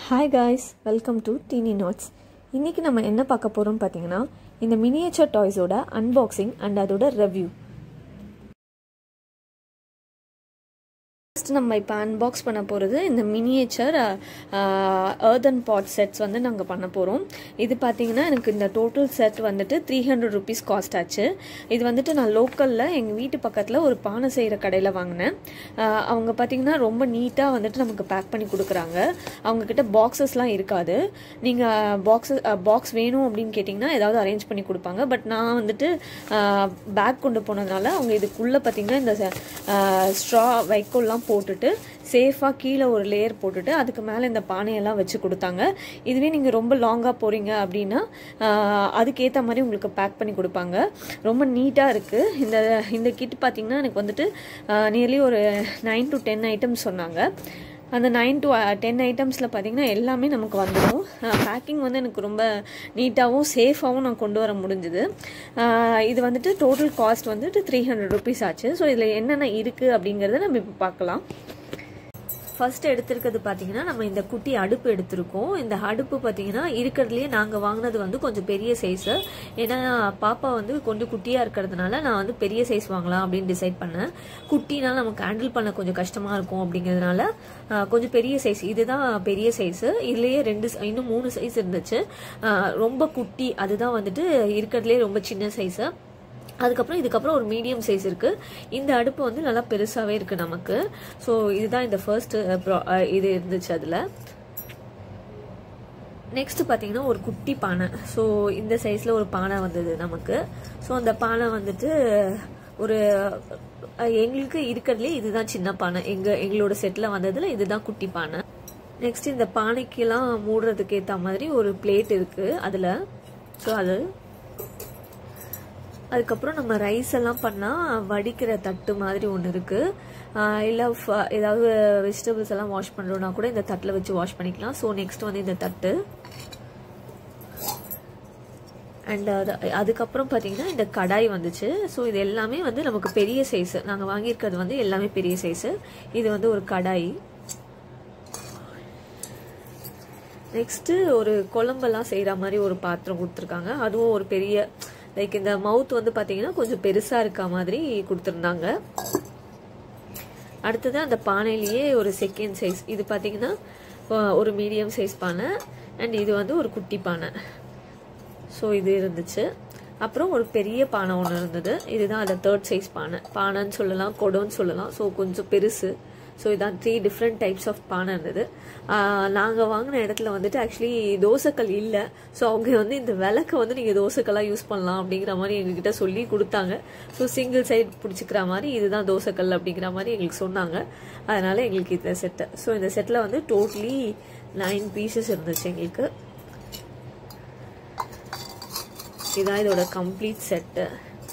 hi guys welcome to teeny notes இன்றைக்கி நம்ம என்ன பார்க்க போகிறோம் பார்த்தீங்கன்னா இந்த மினியேச்சர் டாய்ஸோட அன்பாக்சிங் அண்ட் அதோட ரிவ்யூ ஃபஸ்ட் நம்ம இப்போ அன்பாக்ஸ் பண்ண போகிறது இந்த மினியேச்சர் ஏர்தன் பாட் செட்ஸ் வந்து நாங்கள் பண்ண போகிறோம் இது பார்த்தீங்கன்னா எனக்கு இந்த டோட்டல் செட் வந்துட்டு த்ரீ ஹண்ட்ரட் ருபீஸ் காஸ்ட் ஆச்சு இது வந்துட்டு நான் லோக்கலில் எங்கள் வீட்டு பக்கத்தில் ஒரு பானை செய்கிற கடையில் வாங்கினேன் அவங்க பார்த்தீங்கன்னா ரொம்ப நீட்டாக வந்துட்டு நமக்கு பேக் பண்ணி கொடுக்குறாங்க அவங்கக்கிட்ட பாக்ஸஸ்லாம் இருக்காது நீங்கள் பாக்ஸஸ் பாக்ஸ் வேணும் அப்படின்னு கேட்டிங்கன்னா ஏதாவது அரேஞ்ச் பண்ணி கொடுப்பாங்க பட் நான் வந்துட்டு பேக் கொண்டு போனதுனால அவங்க இதுக்குள்ளே பார்த்தீங்கன்னா இந்த ஸ்ட்ரா வைக்கோல்லாம் போட்டுட்டு சேஃபாக கீழே ஒரு லேயர் போட்டுட்டு அதுக்கு மேலே இந்த பானையெல்லாம் வச்சு கொடுத்தாங்க இதுவே நீங்கள் ரொம்ப லாங்காக போகிறீங்க அப்படின்னா அதுக்கேற்ற மாதிரி உங்களுக்கு பேக் பண்ணி கொடுப்பாங்க ரொம்ப நீட்டாக இருக்குது இந்த இந்த கிட் பார்த்திங்கன்னா எனக்கு வந்துட்டு நியர்லி ஒரு நைன் டு டென் ஐட்டம்ஸ் சொன்னாங்க அந்த நைன் டு டென் ஐட்டம்ஸில் பார்த்திங்கன்னா எல்லாமே நமக்கு வந்துடும் பேக்கிங் வந்து எனக்கு ரொம்ப நீட்டாகவும் சேஃபாகவும் நான் கொண்டு வர முடிஞ்சுது இது வந்துட்டு டோட்டல் காஸ்ட் வந்துட்டு த்ரீ ஹண்ட்ரட் ருபீஸ் ஆச்சு ஸோ இதில் என்னென்ன இருக்குது அப்படிங்கிறத நம்ம இப்போ பார்க்கலாம் ஃபர்ஸ்ட் எடுத்திருக்கிறது பார்த்தீங்கன்னா நம்ம இந்த குட்டி அடுப்பு எடுத்திருக்கோம் இந்த அடுப்பு பார்த்தீங்கன்னா இருக்கிறதுலேயே நாங்கள் வாங்கினது வந்து கொஞ்சம் பெரிய சைஸு ஏன்னா பாப்பா வந்து கொஞ்சம் குட்டியாக இருக்கிறதுனால நான் வந்து பெரிய சைஸ் வாங்கலாம் அப்படின்னு டிசைட் பண்ணேன் குட்டினா நமக்கு ஹேண்டில் பண்ண கொஞ்சம் கஷ்டமாக இருக்கும் அப்படிங்கிறதுனால கொஞ்சம் பெரிய சைஸ் இதுதான் பெரிய சைஸு இதுலேயே ரெண்டு இன்னும் மூணு சைஸ் இருந்துச்சு ரொம்ப குட்டி அதுதான் வந்துட்டு இருக்கிறதுலே ரொம்ப சின்ன சைஸு அதுக்கப்புறம் இதுக்கப்புறம் ஒரு மீடியம் சைஸ் இருக்குது இந்த அடுப்பு வந்து நல்லா பெருசாகவே இருக்குது நமக்கு ஸோ இதுதான் இந்த ஃபர்ஸ்ட் இது இருந்துச்சு அதில் நெக்ஸ்ட் பார்த்தீங்கன்னா ஒரு குட்டி பானை ஸோ இந்த சைஸில் ஒரு பானை வந்தது நமக்கு ஸோ அந்த பானை வந்துட்டு ஒரு எங்களுக்கு இருக்கிறதுலே இதுதான் சின்ன பானை எங்கள் எங்களோட செட்டில் வந்ததில் இதுதான் குட்டி பானை நெக்ஸ்ட் இந்த பானைக்கெல்லாம் மூடுறதுக்கு ஏற்ற மாதிரி ஒரு பிளேட் இருக்குது அதில் ஸோ அது அதுக்கப்புறம் நம்ம ரைஸ் எல்லாம் பண்ணால் வடிக்கிற தட்டு மாதிரி ஒன்று இருக்குது இல்லை ஏதாவது வெஜிடபிள்ஸ் எல்லாம் வாஷ் பண்ணுறோன்னா கூட இந்த தட்டில் வச்சு வாஷ் பண்ணிக்கலாம் ஸோ நெக்ஸ்ட் வந்து இந்த தட்டு அண்ட் அது அதுக்கப்புறம் பார்த்தீங்கன்னா இந்த கடாய் வந்துச்சு ஸோ இது எல்லாமே வந்து நமக்கு பெரிய சைஸு நாங்கள் வாங்கியிருக்கிறது வந்து எல்லாமே பெரிய சைஸு இது வந்து ஒரு கடாய் நெக்ஸ்ட்டு ஒரு குழம்பெல்லாம் செய்கிற மாதிரி ஒரு பாத்திரம் கொடுத்துருக்காங்க அதுவும் ஒரு பெரிய லைக் இந்த மவுத் வந்து பார்த்தீங்கன்னா கொஞ்சம் பெருசாக இருக்க மாதிரி கொடுத்துருந்தாங்க அடுத்தது அந்த பானையிலேயே ஒரு செகண்ட் சைஸ் இது பார்த்தீங்கன்னா ஒரு மீடியம் சைஸ் பானை அண்ட் இது வந்து ஒரு குட்டி பானை ஸோ இது இருந்துச்சு அப்புறம் ஒரு பெரிய பானை ஒன்று இருந்தது இதுதான் அந்த தேர்ட் சைஸ் பானை பானைன்னு சொல்லலாம் கொடோன்னு சொல்லலாம் ஸோ கொஞ்சம் பெருசு ஸோ இதான் த்ரீ டிஃப்ரெண்ட் டைப்ஸ் ஆஃப் பானை இருந்தது நாங்கள் வாங்கின இடத்துல வந்துட்டு ஆக்சுவலி தோசைக்கல் இல்லை ஸோ அவங்க வந்து இந்த விளக்கை வந்து நீங்கள் தோசைக்கல்லாக யூஸ் பண்ணலாம் அப்படிங்கிற மாதிரி எங்ககிட்ட சொல்லி கொடுத்தாங்க ஸோ சிங்கிள் சைட் பிடிச்சிக்கிற மாதிரி இதுதான் தோசைக்கல் அப்படிங்கிற மாதிரி எங்களுக்கு சொன்னாங்க அதனால் எங்களுக்கு இந்த செட்டு ஸோ இந்த செட்டில் வந்து டோட்டலி நைன் பீசஸ் இருந்துச்சு எங்களுக்கு இதான் இதோட கம்ப்ளீட் செட்டு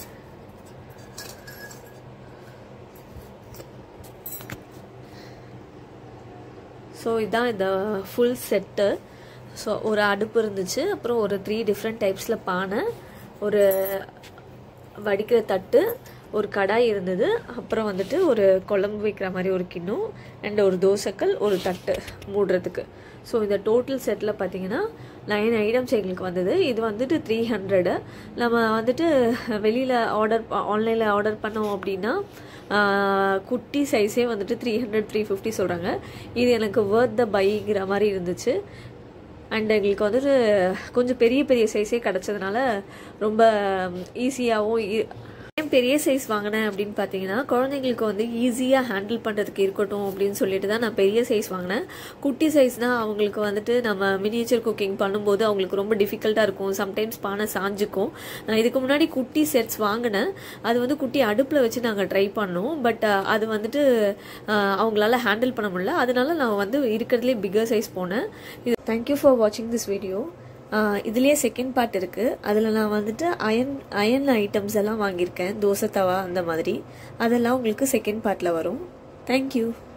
ஸோ இதுதான் இந்த ஃபுல் செட்டு ஸோ ஒரு அடுப்பு இருந்துச்சு அப்புறம் ஒரு த்ரீ டிஃப்ரெண்ட் டைப்ஸில் பானை ஒரு வடிக்கிற தட்டு ஒரு கடாய் இருந்தது அப்புறம் வந்துட்டு ஒரு குழம்பு வைக்கிற மாதிரி ஒரு கிண்ணம் அண்ட் ஒரு தோசைக்கல் ஒரு தட்டு மூடுறதுக்கு ஸோ இந்த டோட்டல் செட்டில் பார்த்தீங்கன்னா நைன் ஐட்டம்ஸ் எங்களுக்கு வந்தது இது வந்துட்டு த்ரீ ஹண்ட்ரடு நம்ம வந்துட்டு வெளியில் ஆர்டர் ஆன்லைனில் ஆர்டர் பண்ணோம் அப்படின்னா குட்டி சைஸே வந்துட்டு த்ரீ ஹண்ட்ரட் த்ரீ ஃபிஃப்டி சொல்கிறாங்க இது எனக்கு வேர்த் த பைங்கிற மாதிரி இருந்துச்சு அண்ட் எங்களுக்கு வந்துட்டு கொஞ்சம் பெரிய பெரிய சைஸே கிடச்சதுனால ரொம்ப ஈஸியாகவும் ஏன் பெரிய சைஸ் வாங்கினேன் அப்படின்னு பார்த்தீங்கன்னா குழந்தைங்களுக்கு வந்து ஈஸியாக ஹேண்டில் பண்ணுறதுக்கு இருக்கட்டும் அப்படின்னு சொல்லிட்டு தான் நான் பெரிய சைஸ் வாங்கினேன் குட்டி சைஸ்னால் அவங்களுக்கு வந்துட்டு நம்ம மினியேச்சர் குக்கிங் பண்ணும்போது அவங்களுக்கு ரொம்ப டிஃபிகல்ட்டாக இருக்கும் சம்டைம்ஸ் பானை சாஞ்சிக்கும் நான் இதுக்கு முன்னாடி குட்டி செட்ஸ் வாங்கினேன் அது வந்து குட்டி அடுப்பில் வச்சு நாங்கள் ட்ரை பண்ணோம் பட் அது வந்துட்டு அவங்களால ஹேண்டில் பண்ண முடியல அதனால நான் வந்து இருக்கிறதுலே பிக்கர் சைஸ் போனேன் இது தேங்க்யூ ஃபார் வாட்சிங் திஸ் வீடியோ இதுலேயே செகண்ட் பார்ட் இருக்குது அதில் நான் வந்துட்டு அயன் அயன் ஐட்டம்ஸ் எல்லாம் வாங்கியிருக்கேன் தோசை தவா அந்த மாதிரி அதெல்லாம் உங்களுக்கு செகண்ட் பார்ட்டில் வரும் தேங்க்யூ